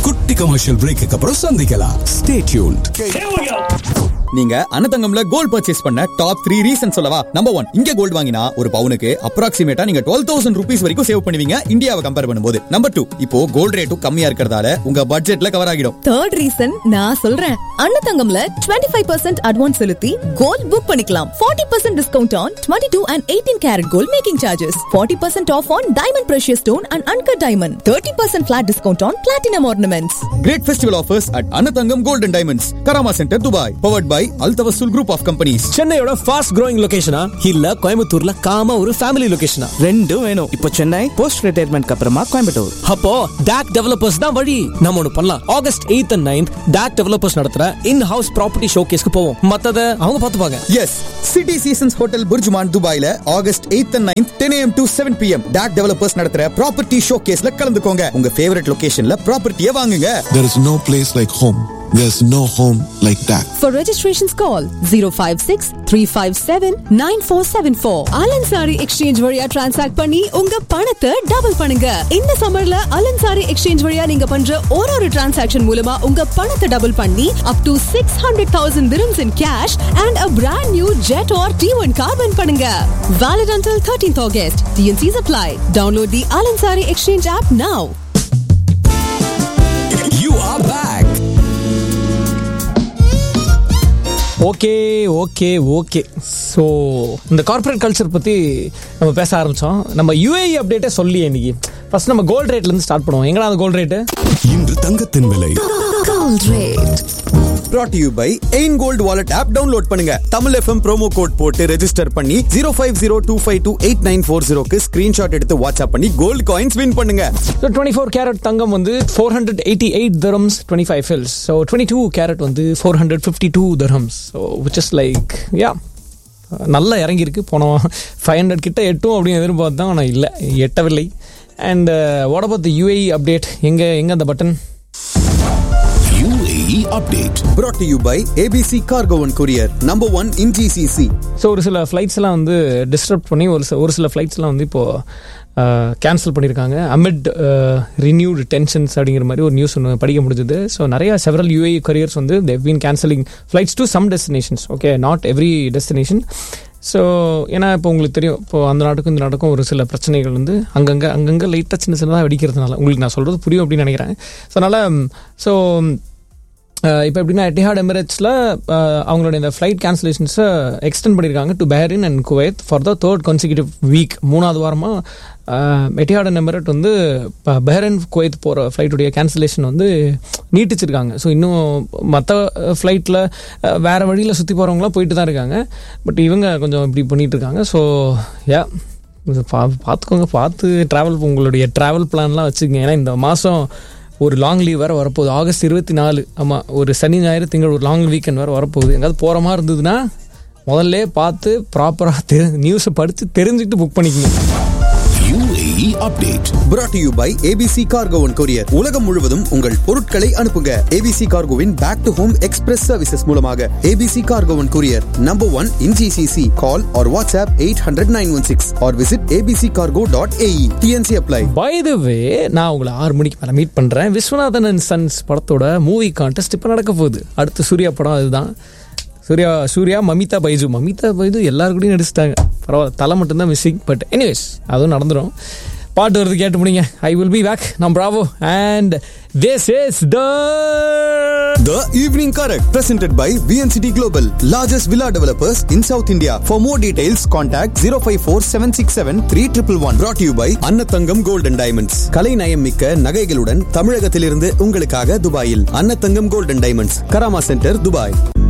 குட்டி commercial brake அப்புறம் சந்திக்கலாம் ஸ்டே டியூன்ட் நீங்க அன்னதங்கம்ல கோல்ட் பர்ச்சேஸ் பண்ண டாப் த்ரீ ரீசன் சொல்லவா நம்பர் ஒன் இங்க கோல்ட் வாங்கினா ஒரு பவுனுக்கு அப்ராக்சிமேட்டா நீங்க டுவெல் தௌசண்ட் ருபீஸ் வரைக்கும் சேவ் பண்ணுவீங்க இந்தியாவை கம்பேர் பண்ணும்போது நம்பர் டூ இப்போ கோல்ட் ரேட்டும் கம்மியா இருக்கிறதால உங்க பட்ஜெட்ல கவர் ஆகிடும் தேர்ட் ரீசன் நான் சொல்றேன் அன்னதங்கம்ல 25% ஃபைவ் பர்சன்ட் அட்வான்ஸ் செலுத்தி கோல்ட் புக் பண்ணிக்கலாம் 40% percent discount on twenty two and eighteen carat gold making charges 40% percent off on diamond precious stone and uncut diamond thirty percent flat discount on platinum ornaments great festival offers at Annathangam golden diamonds Karama centre Dubai powered by Al Tawasul group of companies சென்னையோட fast growing லொகேஷனா இல்ல கோயம்புத்தூர்ல காம ஒரு family லொகேஷனா ரெண்டும் வேணும் இப்போ Chennai post ரிட்டையர்மெண்ட்க்கு அப்புறமா கோயம்புத்தூர் அப்போ டாக் டெவலப்பர்ஸ் தான் வழி நம்ம ஒண்ணு பண்ணலாம் ஆகஸ்ட் எயித் அண்ட் நைன்த் டாக் டெவலப்பர்ஸ் நடத்துற இன் ஹவுஸ் ப்ராப்பர்ட்டி ஷோகேஸ்க்கு போவோம் மத்தத அவங்க பாத்துப்பாங்க எஸ் சிட்டி சீசன்ஸ் ஹோட்டல் புர்ஜுமான் துபாயில ஆகஸ்ட் 8th அண்ட் 9th 10 am to 7 pm டாக் டெவலப்பர்ஸ் நடத்துற ப்ராப்பர்ட்டி ஷோ கேஸ்ல கலந்துக்கோங்க உங்க ஃபேவரட் லொகேஷன்ல ப்ராப்பர்ட்டியை வாங்குங்க There is no place like home. There's no home like that. For registrations call 056-357-9474. Alansari exchange வழியா டிரான்சாக்ட் பண்ணி உங்க பணத்தை டபுள் பண்ணுங்க இந்த சம்மர்ல அலன்சாரி எக்ஸ்சேஞ்ச் வழியா நீங்க பண்ற ஒரு ஒரு டிரான்சாக்ஷன் மூலமா உங்க பணத்தை டபுள் பண்ணி up to six hundred thousand dirhams in cash and a brand new jet or T1 car win பண்ணுங்க valid until 13th August TNCs apply download the Alansari Exchange app now you are back okay okay okay so இந்த corporate culture பற்றி நம்ம பேச ஆரம்பித்தோம் நம்ம UAE அப்டேட்டே சொல்லி இன்னைக்கு first நம்ம கோல்ட் ரேட்லேருந்து ஸ்டார்ட் பண்ணுவோம் எங்கடா அந்த கோல்ட் ரேட்டு இன்று தங்கத்தின் விலை gold rate brought to you by எயின் கோல்ட் வாலெட் ஆப் டவுன்லோட் பண்ணுங்க தமிழ் எஃப்எம் ப்ரோமோ கோட் போட்டு ரெஜிஸ்டர் பண்ணி zero five zero two five two eight nine four ஜீரோக்கு ஸ்கிரீன்ஷாட் எடுத்து வாட்ஸ்அப் பண்ணி கோல்ட் காயின்ஸ் வின் பண்ணுங்க ஸோ டுவெண்ட்டி ஃபோர் கேரட் தங்கம் வந்து four hundred eighty eight dirhams twenty five fils so twenty two carat வந்து four hundred fifty two dirhams so which is like yeah நல்லா இறங்கியிருக்கு போனோம் five hundred கிட்ட எட்டும் அப்படின்னு எதிர்பார்த்தோம் ஆனால் இல்லை எட்டவில்லை and what about the UAE update எங்கே எங்கே அந்த button UAE update. brought to you by ABC cargo one courier number one in GCC ஸோ ஒரு சில ஃப்ளைட்ஸ்லாம் வந்து டிஸ்டர்ப் பண்ணி ஒரு சில ஒரு சில ஃப்ளைட்ஸ்லாம் வந்து இப்போது கேன்சல் பண்ணியிருக்காங்க அமிட் ரினியூடு டென்ஷன்ஸ் அப்படிங்கிற மாதிரி ஒரு நியூஸ் ஒன்று படிக்க முடிஞ்சது ஸோ நிறைய செவரல் யூஏ கரியர்ஸ் வந்து they've been cancelling flights to some destinations okay not every destination so ஏன்னா இப்போ உங்களுக்கு தெரியும் இப்போ அந்த நாட்டுக்கும் இந்த நாட்டுக்கும் ஒரு சில பிரச்சனைகள் வந்து அங்கங்கே அங்கங்கே லைட்டாக சின்ன சின்னதாக வெடிக்கிறதுனால உங்களுக்கு நான் சொல்கிறது புரியும் அப்படின்னு நினைக்கிறேன் ஸோ அதனால் ஸோ இப்போ எப்படின்னா எட்டிஹாட் எமிரேட்ஸில் அவங்களுடைய இந்த ஃப்ளைட் கேன்சலேஷன்ஸை எக்ஸ்டெண்ட் பண்ணியிருக்காங்க to Bahrain and Kuwait for the third consecutive week மூணாவது வாரமாக எட்டிஹாட் அண்ட் எமிரேட் வந்து இப்போ பெஹரின் குவைத் போகிற ஃப்ளைட்டுடைய கேன்சலேஷன் வந்து நீட்டிச்சிருக்காங்க ஸோ இன்னும் மற்ற ஃப்ளைட்டில் வேறு வழியில் சுற்றி போகிறவங்களாம் போயிட்டு தான் இருக்காங்க பட் இவங்க கொஞ்சம் இப்படி பண்ணிட்டு இருக்காங்க ஸோ யா இது பா பார்த்துக்கோங்க பார்த்து ட்ராவல் உங்களுடைய ட்ராவல் பிளான்லாம் வச்சுக்கோங்க ஏன்னா இந்த மாதம் ஒரு லாங் லீவ் வேறு வரப்போகுது ஆகஸ்ட் இருபத்தி நாலு ஆமாம் ஒரு சனி ஞாயிறு திங்கள் ஒரு லாங் வீக்கெண்ட் வேறு வரப்போகுது எங்காவது போகிற மாதிரி இருந்ததுன்னா முதல்ல பார்த்து ப்ராப்பராக தெரி நியூஸை படித்து தெரிஞ்சுக்கிட்டு புக் பண்ணிக்கங்க UAE update. brought to you by ABC cargo one courier உலகம் முழுவதும் உங்கள் பொருட்களை அனுப்புங்க ஏபிசி கார்கோவின் back to home express services மூலமாக ABC cargo one courier number one in GCC call or WhatsApp eight hundred nine one six or visit ABC cargo dot AE TNC apply by the way நான் உங்களை ஆறு மணிக்கு மேலே meet பண்ணுறேன் Viswanathan and sons படத்தோட movie contest இப்போ நடக்க போகுது அடுத்து சூர்யா படம் அதுதான் சூர்யா சூர்யா மமிதா பைஜு மமிதா பைஜு எல்லாருக்கூடயும் நடிச்சிட்டாங்க பரவாயில்ல தலை மட்டும்தான் மிஸ்ஸிங் பட் எனிவேஸ் அதுவும் நடந்துடும் பாட்டு வருது கேட்டு முடிங்க ஐ வில் பி பேக் நம் Bravo and this is the The Evening Correct, presented by VNCT Global, largest villa developers in South India. For more details, contact 054-767-3111. Brought to you by Annathangam Gold and Diamonds. கலை நயம் மிக்க நகைகளுடன் தமிழகத்திலிருந்து உங்களுக்காக துபாயில் அன்னத்தங்கம் Gold and Diamonds, Karama centre, Dubai